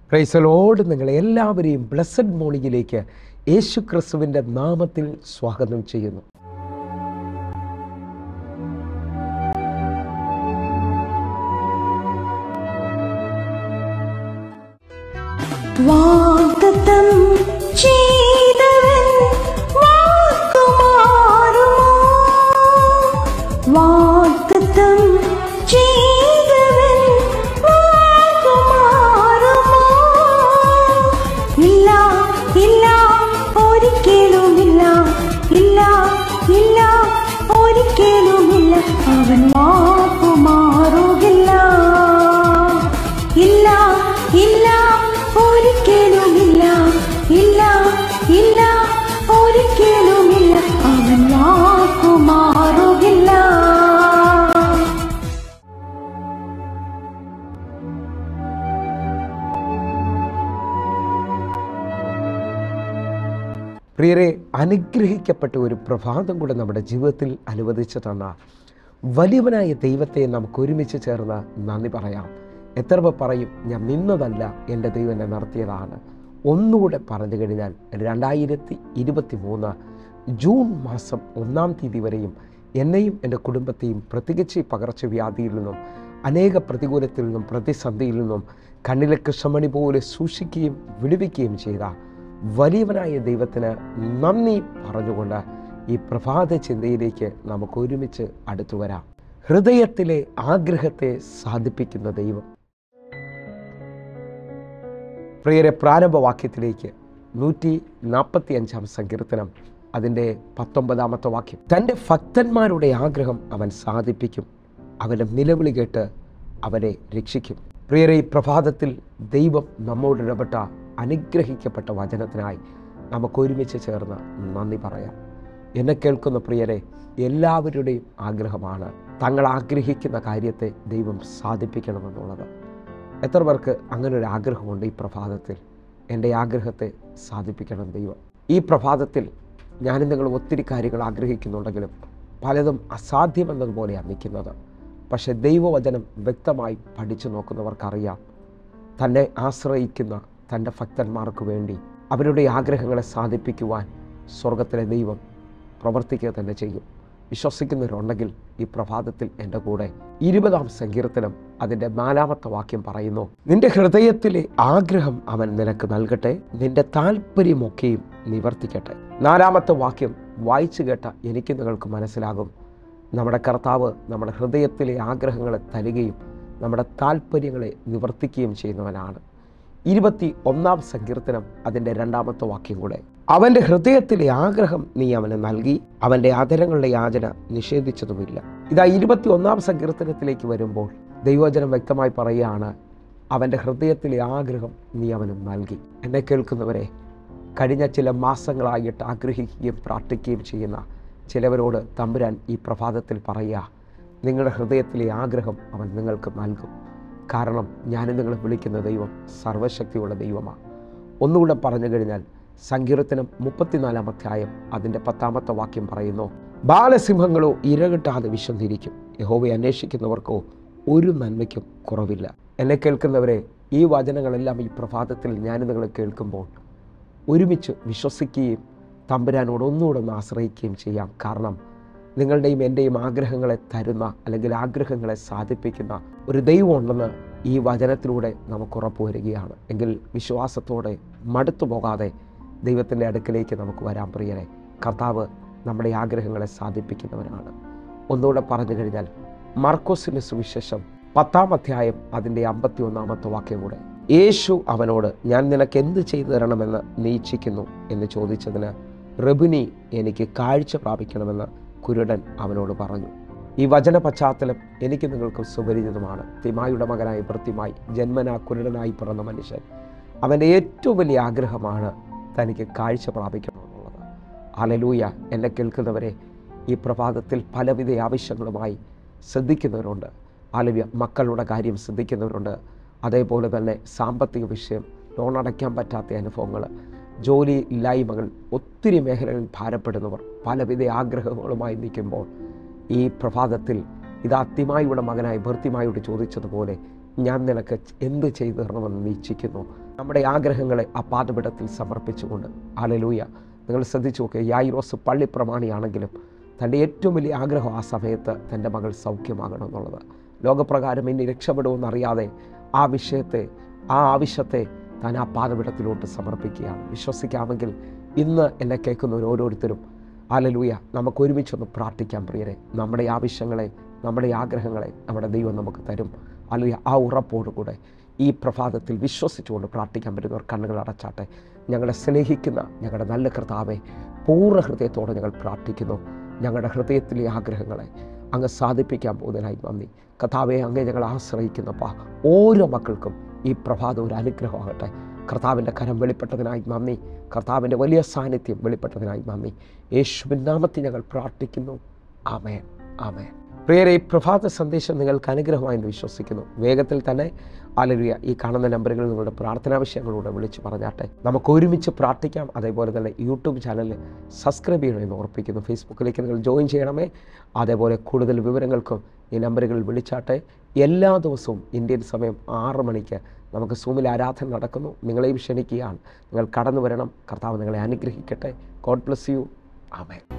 പ്രൈസലോട് നിങ്ങളെ എല്ലാവരെയും ബ്ലസ്സഡ് മോർണിംഗിലേക്ക് യേശു ക്രിസ്തുവിൻ്റെ നാമത്തിൽ സ്വാഗതം ചെയ്യുന്നു വാഗ്ദത്തം ചെയ്തവൻ വാക്കുമാറുമോ വാഗ്ദത്തം ചെയ്തവൻ വാക്കുമാറുമോ ഇല്ല ഇല്ല ഒരിക്കലുമില്ല ഇല്ല ഇല്ല ഒരിക്കലുമില്ല അവൻ വാക്കുമാറുകില്ല ഇല്ല ഇല്ല ഒരിക്കലുമില്ല ഇല്ല ഇല്ല ഒരിക്കലുമില്ല അവൻ വാക്കുമാറുകില്ല പ്രിയരെ അനുഗ്രഹിക്കപ്പെട്ട ഒരു പ്രഭാതം കൂടെ നമ്മുടെ ജീവിതത്തിൽ അനുവദിച്ചു തന്ന വലിയവനായ ദൈവത്തെ നമുക്ക് ഒരുമിച്ച് ചേർന്ന് നന്ദി പറയാം എത്ര പേർ പറയും ഞാൻ നിന്നതല്ല എൻ്റെ ദൈവം എന്നെ നടത്തിയതാണ് ഒന്നുകൂടെ പറഞ്ഞു കഴിഞ്ഞാൽ രണ്ടായിരത്തി ഇരുപത്തി മൂന്ന് ജൂൺ മാസം ഒന്നാം തീയതി വരെയും എന്നെയും എൻ്റെ കുടുംബത്തെയും പ്രത്യേകിച്ച് ഈ പകർച്ചവ്യാധിയിൽ നിന്നും അനേക പ്രതികൂലത്തിൽ നിന്നും പ്രതിസന്ധിയിൽ നിന്നും കണ്ണിലെ കൃഷ്ണമണി പോലെ സൂക്ഷിക്കുകയും വിടുവിക്കുകയും ചെയ്ത വലിയവനായ ദൈവത്തിന് നന്ദി പറഞ്ഞുകൊണ്ട് ഈ പ്രഭാത ചിന്തയിലേക്ക് നമുക്ക് ഒരുമിച്ച് അടുത്തു വരാം ഹൃദയത്തിലെ ആഗ്രഹത്തെ സാധിപ്പിക്കുന്ന ദൈവം പ്രിയരെ പ്രാരംഭവാക്യത്തിലേക്ക് നൂറ്റി നാൽപ്പത്തി അഞ്ചാം സങ്കീർത്തനം അതിൻ്റെ പത്തൊമ്പതാമത്തെ വാക്യം തൻ്റെ ഭക്തന്മാരുടെ ആഗ്രഹം അവൻ സാധിപ്പിക്കും അവൻ്റെ നിലവിളി കേട്ട് അവരെ രക്ഷിക്കും പ്രിയരെ ഈ പ്രഭാതത്തിൽ ദൈവം നമ്മോട് ഇടപെട്ട അനുഗ്രഹിക്കപ്പെട്ട വചനത്തിനായി നമുക്ക് ഒരുമിച്ച് ചേർന്ന് നന്ദി പറയാം എന്നെ കേൾക്കുന്ന പ്രിയരെ എല്ലാവരുടെയും ആഗ്രഹമാണ് തങ്ങൾ ആഗ്രഹിക്കുന്ന കാര്യത്തെ ദൈവം സാധിപ്പിക്കണമെന്നുള്ളത് എത്ര പേർക്ക് അങ്ങനെ ഒരു ആഗ്രഹമുണ്ട് ഈ പ്രഭാതത്തിൽ എൻ്റെ ആഗ്രഹത്തെ സാധിപ്പിക്കണം ദൈവം ഈ പ്രഭാതത്തിൽ ഞാനും നിങ്ങൾ ഒത്തിരി കാര്യങ്ങൾ ആഗ്രഹിക്കുന്നുണ്ടെങ്കിലും പലതും അസാധ്യമെന്നതുപോലെയാണ് നിൽക്കുന്നത് പക്ഷേ ദൈവവചനം വ്യക്തമായി പഠിച്ചു നോക്കുന്നവർക്കറിയാം തന്നെ ആശ്രയിക്കുന്ന തൻ്റെ ഭക്തന്മാർക്ക് വേണ്ടി അവരുടെ ആഗ്രഹങ്ങളെ സാധിപ്പിക്കുവാൻ സ്വർഗത്തിലെ ദൈവം പ്രവർത്തിക്കുക തന്നെ ചെയ്യും വിശ്വസിക്കുന്നവരുണ്ടെങ്കിൽ ഈ പ്രഭാതത്തിൽ എൻ്റെ കൂടെ ഇരുപതാം സങ്കീർത്തനം അതിൻ്റെ നാലാമത്തെ വാക്യം പറയുന്നു നിന്റെ ഹൃദയത്തിലെ ആഗ്രഹം അവൻ നിനക്ക് നൽകട്ടെ നിന്റെ താല്പര്യമൊക്കെയും നിവർത്തിക്കട്ടെ നാലാമത്തെ വാക്യം വായിച്ചു കേട്ട എനിക്ക് നിങ്ങൾക്ക് മനസ്സിലാകും നമ്മുടെ കർത്താവ് നമ്മുടെ ഹൃദയത്തിലെ ആഗ്രഹങ്ങളെ തരികയും നമ്മുടെ താല്പര്യങ്ങളെ നിവർത്തിക്കുകയും ചെയ്യുന്നവനാണ് ഇരുപത്തി ഒന്നാം സങ്കീർത്തനം അതിൻ്റെ രണ്ടാമത്തെ വാക്യം കൂടെ അവൻ്റെ ഹൃദയത്തിലെ ആഗ്രഹം നീ അവന് നൽകി അവൻ്റെ ആദരങ്ങളുടെ യാചന നിഷേധിച്ചതുമില്ല ഇതാ ഇരുപത്തി ഒന്നാം സങ്കീർത്തനത്തിലേക്ക് വരുമ്പോൾ ദൈവവചനം വ്യക്തമായി പറയുകയാണ് അവൻ്റെ ഹൃദയത്തിലെ ആഗ്രഹം നീ അവന് നൽകി എന്നെ കേൾക്കുന്നവരെ കഴിഞ്ഞ ചില മാസങ്ങളായിട്ട് ആഗ്രഹിക്കുകയും പ്രാർത്ഥിക്കുകയും ചെയ്യുന്ന ചിലവരോട് തമ്പുരാൻ ഈ പ്രഭാതത്തിൽ പറയുക നിങ്ങളുടെ ഹൃദയത്തിലെ ആഗ്രഹം അവൻ നിങ്ങൾക്ക് നൽകും കാരണം ഞാൻ നിങ്ങളെ വിളിക്കുന്ന ദൈവം സർവശക്തിയുള്ള ദൈവമാണ് ഒന്നുകൂടെ പറഞ്ഞു കഴിഞ്ഞാൽ സങ്കീർത്തനം മുപ്പത്തിനാലാം അധ്യായം അതിൻ്റെ പത്താമത്തെ വാക്യം പറയുന്നു ബാലസിംഹങ്ങളോ ഇരകിട്ടാതെ വിശന്നിരിക്കും യഹോവയെ അന്വേഷിക്കുന്നവർക്കോ ഒരു നന്മയ്ക്കും കുറവില്ല എന്നെ കേൾക്കുന്നവരെ ഈ വചനങ്ങളെല്ലാം ഈ പ്രഭാതത്തിൽ ഞാൻ നിങ്ങളെ കേൾക്കുമ്പോൾ ഒരുമിച്ച് വിശ്വസിക്കുകയും തമ്പുരാനോട് ഒന്നുകൂടെ ഒന്ന് ആശ്രയിക്കുകയും ചെയ്യാം കാരണം നിങ്ങളുടെയും എൻ്റെയും ആഗ്രഹങ്ങളെ തരുന്ന അല്ലെങ്കിൽ ആഗ്രഹങ്ങളെ സാധിപ്പിക്കുന്ന ഒരു ദൈവം ഉണ്ടെന്ന് ഈ വചനത്തിലൂടെ നമുക്ക് ഉറപ്പ് വരികയാണ് എങ്കിൽ വിശ്വാസത്തോടെ മടുത്തു പോകാതെ ദൈവത്തിൻ്റെ അടുക്കലേക്ക് നമുക്ക് വരാൻ പ്രിയരെ കർത്താവ് നമ്മുടെ ആഗ്രഹങ്ങളെ സാധിപ്പിക്കുന്നവനാണ് ഒന്നുകൂടെ പറഞ്ഞു കഴിഞ്ഞാൽ മർക്കോസിൻ്റെ സുവിശേഷം പത്താം അധ്യായം അതിൻ്റെ അമ്പത്തി ഒന്നാമത്തെ വാക്യം കൂടെ യേശു അവനോട് ഞാൻ നിനക്ക് എന്ത് ചെയ്തു തരണമെന്ന് നീ ഇച്ഛിക്കുന്നു എന്ന് ചോദിച്ചതിന് റബുനി എനിക്ക് കാഴ്ച പ്രാപിക്കണമെന്ന് കുരുടൻ അവനോട് പറഞ്ഞു ഈ വചന പശ്ചാത്തലം എനിക്ക് നിങ്ങൾക്ക് സുപരിചിതമാണ് തിമായുടെ മകനായ പ്രതിമായി ജന്മനാ കുരുടനായി പിറന്ന മനുഷ്യൻ അവൻ്റെ ഏറ്റവും വലിയ ആഗ്രഹമാണ് തനിക്ക് കാഴ്ച പ്രാപിക്കണമെന്നുള്ളത് അലലൂയ എന്നെ കേൾക്കുന്നവരെ ഈ പ്രഭാതത്തിൽ പലവിധ ആവശ്യങ്ങളുമായി ശ്രദ്ധിക്കുന്നവരുണ്ട് അലവ്യ മക്കളുടെ കാര്യം ശ്രദ്ധിക്കുന്നവരുണ്ട് അതേപോലെ തന്നെ സാമ്പത്തിക വിഷയം ലോൺ അടയ്ക്കാൻ പറ്റാത്ത അനുഭവങ്ങൾ ജോലി ഇല്ലായ്മകൾ ഒത്തിരി മേഖലകളിൽ ഭാരപ്പെടുന്നവർ പലവിധ ആഗ്രഹങ്ങളുമായി നിൽക്കുമ്പോൾ ഈ പ്രഭാതത്തിൽ ഇത് അത്തിമായിയുടെ മകനായി ഭർത്തിമായോട് ചോദിച്ചതുപോലെ ഞാൻ നിനക്ക് എന്ത് ചെയ്തു തരണമെന്ന് നീ ഇച്ഛിക്കുന്നു നമ്മുടെ ആഗ്രഹങ്ങളെ ആ പാതപിടത്തിൽ സമർപ്പിച്ചുകൊണ്ട് ആലലൂയ നിങ്ങൾ ശ്രദ്ധിച്ചു നോക്കുക യായിറോസ് പള്ളി പ്രമാണിയാണെങ്കിലും തൻ്റെ ഏറ്റവും വലിയ ആഗ്രഹം ആ സമയത്ത് തൻ്റെ മകൾ സൗഖ്യമാകണം എന്നുള്ളത് ലോകപ്രകാരം ഇനി രക്ഷപ്പെടുമെന്നറിയാതെ ആ വിഷയത്തെ ആ ആവശ്യത്തെ താൻ ആ പാതപിടത്തിലോട്ട് സമർപ്പിക്കുകയാണ് വിശ്വസിക്കാമെങ്കിൽ ഇന്ന് എന്നെ കേൾക്കുന്നവർ ഓരോരുത്തരും ആലലൂയ നമുക്ക് ഒരുമിച്ചൊന്ന് പ്രാർത്ഥിക്കാം പ്രിയരെ നമ്മുടെ ആവശ്യങ്ങളെ നമ്മുടെ ആഗ്രഹങ്ങളെ നമ്മുടെ ദൈവം നമുക്ക് തരും അല്ലെ ആ ഉറപ്പോടുകൂടെ ഈ പ്രഭാതത്തിൽ വിശ്വസിച്ചുകൊണ്ട് പ്രാർത്ഥിക്കാൻ പറ്റുന്നവർ കണ്ണുകൾ അടച്ചാട്ടെ ഞങ്ങളെ സ്നേഹിക്കുന്ന ഞങ്ങളുടെ നല്ല കർത്താവെ പൂർണ്ണ ഹൃദയത്തോടെ ഞങ്ങൾ പ്രാർത്ഥിക്കുന്നു ഞങ്ങളുടെ ഹൃദയത്തിലെ ആഗ്രഹങ്ങളെ അങ്ങ് സാധിപ്പിക്കാൻ പോകുന്നതിനായി നന്ദി കർത്താവെ അങ്ങേ ഞങ്ങൾ ആശ്രയിക്കുന്നപ്പാ ഓരോ മക്കൾക്കും ഈ പ്രഭാതം ഒരു അനുഗ്രഹമാകട്ടെ കർത്താവിൻ്റെ കരം വെളിപ്പെട്ടതിനായി നന്ദി കർത്താവിൻ്റെ വലിയ സാന്നിധ്യം വെളിപ്പെട്ടതിനായി നന്ദി യേശുവിൻ നാമത്തിൽ ഞങ്ങൾ പ്രാർത്ഥിക്കുന്നു ആമേൻ ആമേൻ പ്രിയരെ ഈ പ്രഭാത സന്ദേശം നിങ്ങൾക്ക് അനുഗ്രഹമായി എന്ന് വിശ്വസിക്കുന്നു വേഗത്തിൽ തന്നെ ആലരുയ ഈ കാണുന്ന നമ്പറുകളിൽ നിങ്ങളുടെ പ്രാർത്ഥനാ വിഷയങ്ങളൂടെ വിളിച്ച് പറഞ്ഞാട്ടെ നമുക്ക് ഒരുമിച്ച് പ്രാർത്ഥിക്കാം അതേപോലെ തന്നെ യൂട്യൂബ് ചാനലിൽ സബ്സ്ക്രൈബ് ചെയ്യണമെന്ന് ഓർപ്പിക്കുന്നു ഫേസ്ബുക്കിലേക്ക് നിങ്ങൾ ജോയിൻ ചെയ്യണമേ അതേപോലെ കൂടുതൽ വിവരങ്ങൾക്കും ഈ നമ്പറുകളിൽ വിളിച്ചാട്ടെ എല്ലാ ദിവസവും ഇന്ത്യൻ സമയം ആറ് മണിക്ക് നമുക്ക് സൂമിൽ ആരാധന നടക്കുന്നു നിങ്ങളെയും ക്ഷണിക്കുകയാണ് നിങ്ങൾ കടന്നു വരണം കർത്താവ് നിങ്ങളെ അനുഗ്രഹിക്കട്ടെ ഗോഡ് ബ്ലസ് യു ആമേൻ